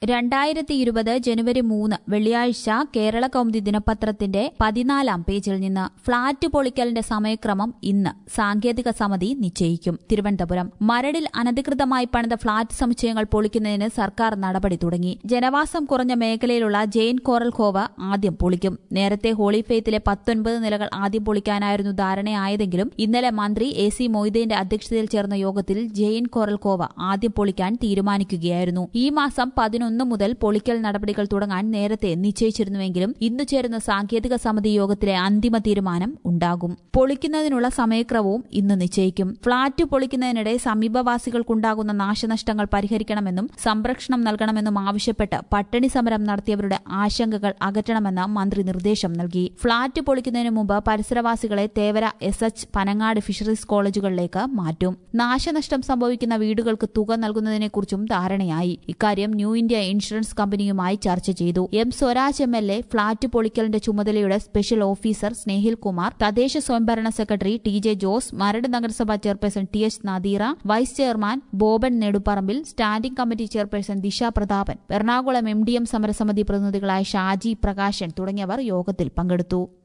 രണ്ടായിരത്തി ഇരുപത് ജനുവരി മൂന്ന് വെള്ളിയാഴ്ച കേരള കൗമുദി ദിനപത്രത്തിന്റെ പതിനാലാം പേജിൽ നിന്ന് ഫ്ളാറ്റ് പൊളിക്കലിന്റെ സമയക്രമം ഇന്ന് സാങ്കേതിക സമിതി നിശ്ചയിക്കും തിരുവനന്തപുരം മരടിൽ അനധികൃതമായി പണിത ഫ്ളാറ്റ് സമുച്ചയങ്ങൾ പൊളിക്കുന്നതിന് സർക്കാർ നടപടി തുടങ്ങി ജനവാസം കുറഞ്ഞ മേഖലയിലുള്ള ജെയിൻ കോറൽ ഖോവ ആദ്യം പൊളിക്കും നേരത്തെ ഹോളി ഫെയ്ത്തിലെ പത്തൊൻപത് നിലകൾ ആദ്യം പൊളിക്കാനായിരുന്നു ധാരണയായതെങ്കിലും ഇന്നലെ മന്ത്രി എ സി മൊയ്തീന്റെ അധ്യക്ഷതയിൽ ചേർന്ന യോഗത്തിൽ ജെയിൻ കോറൽ ഖോവ ആദ്യം പൊളിക്കാൻ തീരുമാനിക്കുകയായിരുന്നു ഈ മാസം പതിനൊന്ന് മുതൽ പൊളിക്കൽ നടപടികൾ തുടങ്ങാൻ നേരത്തെ നിശ്ചയിച്ചിരുന്നുവെങ്കിലും ഇന്ന് ചേരുന്ന സാങ്കേതിക സമിതി യോഗത്തിലെ അന്തിമ തീരുമാനം ഉണ്ടാകും പൊളിക്കുന്നതിനുള്ള സമയക്രമവും ഇന്ന് നിശ്ചയിക്കും ഫ്ളാറ്റ് പൊളിക്കുന്നതിനിടെ സമീപവാസികൾക്കുണ്ടാകുന്ന നാശനഷ്ടങ്ങൾ പരിഹരിക്കണമെന്നും സംരക്ഷണം നൽകണമെന്നും ആവശ്യപ്പെട്ട് പട്ടിണി സമരം നടത്തിയവരുടെ ആശങ്കകൾ അകറ്റണമെന്ന് മന്ത്രി നിർദ്ദേശം നൽകി ഫ്ളാറ്റ് പൊളിക്കുന്നതിന് മുമ്പ് പരിസരവാസികളെ Thevara S H Panangad fisheries കോളേജുകളിലേക്ക് മാറ്റും നാശനഷ്ടം സംഭവിക്കുന്ന വീടുകൾക്ക് തുക നൽകുന്നതിനെക്കുറിച്ചും ധാരണയായി ഇക്കാര്യം ന്യൂ ഇന്ത്യ ഇൻഷുറൻസ് കമ്പനിയുമായി ചർച്ച ചെയ്തു M Swaraj M L A flat പൊളിക്കലിന്റെ ചുമതലയുടെ സ്പെഷ്യൽ ഓഫീസർ സ്നേഹിൽ കുമാർ തദ്ദേശ സ്വയംഭരണ secretary T J Jose Maradu നഗരസഭാ chairperson T H Nadeera vice chairman Boban Nedupparambil standing committee chairperson Disha Prathapan Ernakulam M D M സമരസമിതി പ്രതിനിധികളായ ഷാജി പ്രകാശൻ തുടങ്ങിയവർ യോഗത്തിൽ പങ്കെടുത്തു